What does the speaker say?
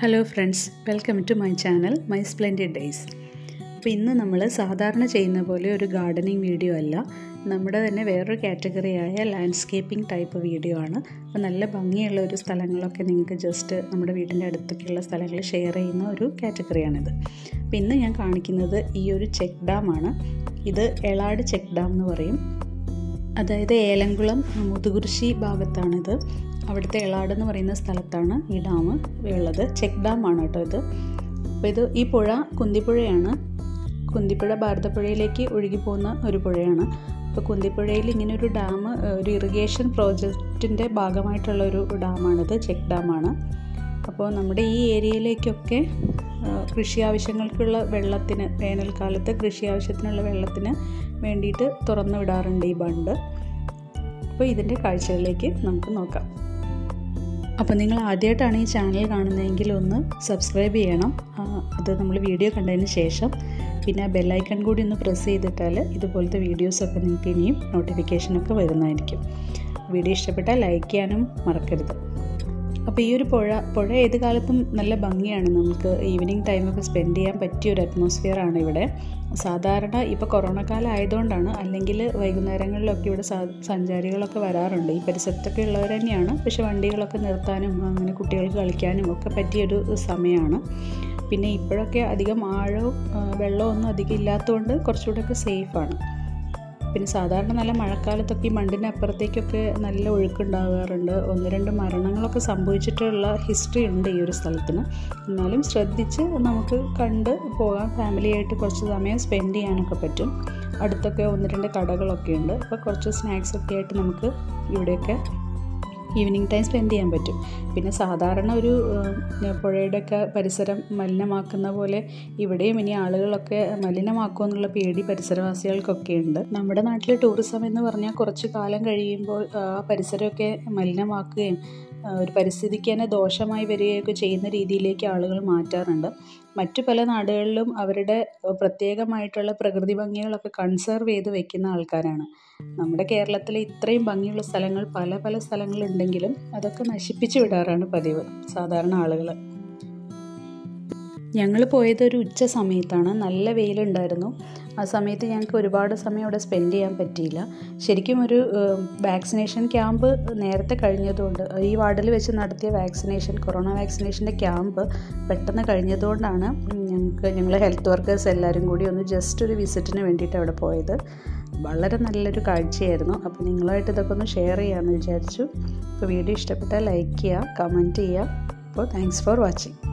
hello friends welcome to my channel my splendid days അപ്പോൾ ഇന്ന് നമ്മൾ സാധാരണ ചെയ്യുന്ന പോലെ ഒരു ഗാർഡനിങ് വീഡിയോ അല്ല നമ്മുടെ തന്നെ വേറൊരു കാറ്റഗറിയായ ലാൻഡ്സ്കേപ്പിംഗ് ടൈപ്പ് വീഡിയോ ആണ് അപ്പോൾ നല്ല ഭംഗിയുള്ള ഒരു സ്ഥലങ്ങളൊക്കെ നിങ്ങൾക്ക് ജസ്റ്റ് നമ്മുടെ വീടിൻ്റെ അടുത്തൊക്കെയുള്ള സ്ഥലങ്ങൾ ഷെയർ ചെയ്യുന്ന ഒരു കാറ്റഗറിയാണിത് അപ്പോൾ ഇന്ന് ഞാൻ കാണിക്കുന്നത് ഈ ഒരു ചെക്ക് ഡാമാണ് ഇത് എളാട് ചെക്ക് ഡാം എന്ന് പറയും അതായത് ഏലംകുളം മുതുകുരിശി ഭാഗത്താണിത് അവിടുത്തെ എളാട് എന്ന് പറയുന്ന സ്ഥലത്താണ് ഈ ഡാം ഉള്ളത് ചെക്ക് ഡാമാണ് കേട്ടോ ഇത് അപ്പോൾ ഇത് ഈ പുഴ കുന്തിപ്പുഴയാണ് കുന്തിപ്പുഴ ഭാരതപ്പുഴയിലേക്ക് ഒഴുകി പോകുന്ന ഒരു പുഴയാണ് അപ്പോൾ കുന്തിപ്പുഴയിൽ ഇങ്ങനെ ഒരു ഡാം ഒരു ഇറിഗേഷൻ പ്രോജക്റ്റിൻ്റെ ഭാഗമായിട്ടുള്ള ഒരു ഡാമാണിത് ചെക്ക് ഡാമാണ് അപ്പോൾ നമ്മുടെ ഈ ഏരിയയിലേക്കൊക്കെ കൃഷി ആവശ്യങ്ങൾക്കുള്ള വെള്ളത്തിന് വേനൽക്കാലത്ത് കൃഷി ആവശ്യത്തിനുള്ള വെള്ളത്തിന് വേണ്ടിയിട്ട് തുറന്നു വിടാറുണ്ട് ഈ ബണ്ട് അപ്പോൾ ഇതിൻ്റെ കാഴ്ചകളിലേക്ക് നമുക്ക് നോക്കാം അപ്പോൾ നിങ്ങൾ ആദ്യമായിട്ടാണ് ഈ ചാനൽ കാണുന്നതെങ്കിൽ ഒന്ന് സബ്സ്ക്രൈബ് ചെയ്യണം അത് നമ്മൾ വീഡിയോ കണ്ടതിന് ശേഷം പിന്നെ ആ ബെല്ലൈക്കൺ കൂടി ഒന്ന് പ്രസ് ചെയ്തിട്ടാൽ ഇതുപോലത്തെ വീഡിയോസൊക്കെ നിങ്ങൾക്ക് ഇനിയും നോട്ടിഫിക്കേഷനൊക്കെ വരുന്നതായിരിക്കും വീഡിയോ ഇഷ്ടപ്പെട്ടാൽ ലൈക്ക് ചെയ്യാനും മറക്കരുത് അപ്പോൾ ഈ ഒരു പുഴ പുഴ ഏത് കാലത്തും നല്ല ഭംഗിയാണ് നമുക്ക് ഈവനിങ് ടൈമൊക്കെ സ്പെൻഡ് ചെയ്യാൻ പറ്റിയ ഒരു അറ്റ്മോസ്ഫിയർ ആണ് ഇവിടെ സാധാരണ ഇപ്പോൾ കൊറോണ കാലം ആയതുകൊണ്ടാണ് അല്ലെങ്കിൽ വൈകുന്നേരങ്ങളിലൊക്കെ ഇവിടെ സഞ്ചാരികളൊക്കെ വരാറുണ്ട് ഈ പരിസരത്തൊക്കെ ഉള്ളവർ തന്നെയാണ് പക്ഷെ വണ്ടികളൊക്കെ നിർത്താനും അങ്ങനെ കുട്ടികൾക്ക് കളിക്കാനും ഒക്കെ പറ്റിയൊരു സമയമാണ് പിന്നെ ഇപ്പോഴൊക്കെ അധികം ആഴവും വെള്ളവും ഒന്നും അധികം ഇല്ലാത്തതുകൊണ്ട് കുറച്ചുകൂടെയൊക്കെ സേഫാണ് പിന്നെ സാധാരണ നല്ല മഴക്കാലത്തൊക്കെ ഈ മണ്ണിൻ്റെ അപ്പുറത്തേക്കൊക്കെ നല്ല ഒഴുക്കുണ്ടാകാറുണ്ട് ഒന്ന് രണ്ട് മരണങ്ങളൊക്കെ സംഭവിച്ചിട്ടുള്ള ഹിസ്റ്ററി ഉണ്ട് ഈ ഒരു സ്ഥലത്തിന് എന്നാലും ശ്രദ്ധിച്ച് നമുക്ക് കണ്ട് പോകാം ഫാമിലിയായിട്ട് കുറച്ച് സമയം സ്പെൻഡ് ചെയ്യാനൊക്കെ പറ്റും അടുത്തൊക്കെ ഒന്ന് രണ്ട് കടകളൊക്കെ ഉണ്ട് അപ്പോൾ കുറച്ച് സ്നാക്സ് ഒക്കെ ആയിട്ട് നമുക്ക് ഇവിടെയൊക്കെ ഈവനിങ് ടൈം സ്പെൻഡ് ചെയ്യാൻ പറ്റും പിന്നെ സാധാരണ ഒരു പുഴയുടെയൊക്കെ പരിസരം മലിനമാക്കുന്ന പോലെ ഇവിടെയും ഇനി ആളുകളൊക്കെ മലിനമാക്കുമോ എന്നുള്ള പേടി പരിസരവാസികൾക്കൊക്കെ ഉണ്ട് നമ്മുടെ നാട്ടിലെ ടൂറിസം എന്ന് പറഞ്ഞാൽ കുറച്ച് കാലം കഴിയുമ്പോൾ ആ പരിസരമൊക്കെ മലിനമാക്കുകയും ഒരു പരിസ്ഥിതിക്ക് തന്നെ ദോഷമായി വരികയൊക്കെ ചെയ്യുന്ന രീതിയിലേക്ക് ആളുകൾ മാറ്റാറുണ്ട് മറ്റു പല നാടുകളിലും അവരുടെ പ്രത്യേകമായിട്ടുള്ള പ്രകൃതി ഭംഗികളൊക്കെ കൺസേർവ് ചെയ്ത് വെക്കുന്ന ആൾക്കാരാണ് നമ്മുടെ കേരളത്തിലെ ഇത്രയും ഭംഗിയുള്ള സ്ഥലങ്ങൾ പല പല സ്ഥലങ്ങളുണ്ടെങ്കിലും അതൊക്കെ നശിപ്പിച്ചു വിടാറാണ് പതിവ് സാധാരണ ആളുകൾ ഞങ്ങൾ പോയത് ഒരു ഉച്ച സമയത്താണ് നല്ല വെയിലുണ്ടായിരുന്നു ആ സമയത്ത് ഞങ്ങൾക്ക് ഒരുപാട് സമയം അവിടെ സ്പെൻഡ് ചെയ്യാൻ പറ്റിയില്ല ശരിക്കും ഒരു വാക്സിനേഷൻ ക്യാമ്പ് നേരത്തെ കഴിഞ്ഞതുകൊണ്ട് ഈ വാർഡിൽ വെച്ച് നടത്തിയ വാക്സിനേഷൻ കൊറോണ വാക്സിനേഷൻ്റെ ക്യാമ്പ് പെട്ടെന്ന് കഴിഞ്ഞതുകൊണ്ടാണ് ഞങ്ങൾക്ക് ഞങ്ങൾ ഹെൽത്ത് വർക്കേഴ്സ് എല്ലാവരും കൂടി ഒന്ന് ജസ്റ്റ് ഒരു വിസിറ്റിന് വേണ്ടിയിട്ട് അവിടെ പോയത് വളരെ നല്ലൊരു കാഴ്ചയായിരുന്നു അപ്പോൾ നിങ്ങളായിട്ട് ഇതൊക്കെ ഒന്ന് ഷെയർ ചെയ്യാമെന്ന് വിചാരിച്ചു അപ്പോൾ വീഡിയോ ഇഷ്ടപ്പെട്ടാൽ ലൈക്ക് ചെയ്യുക കമൻറ്റ് ചെയ്യുക അപ്പോൾ താങ്ക്സ് ഫോർ വാച്ചിങ്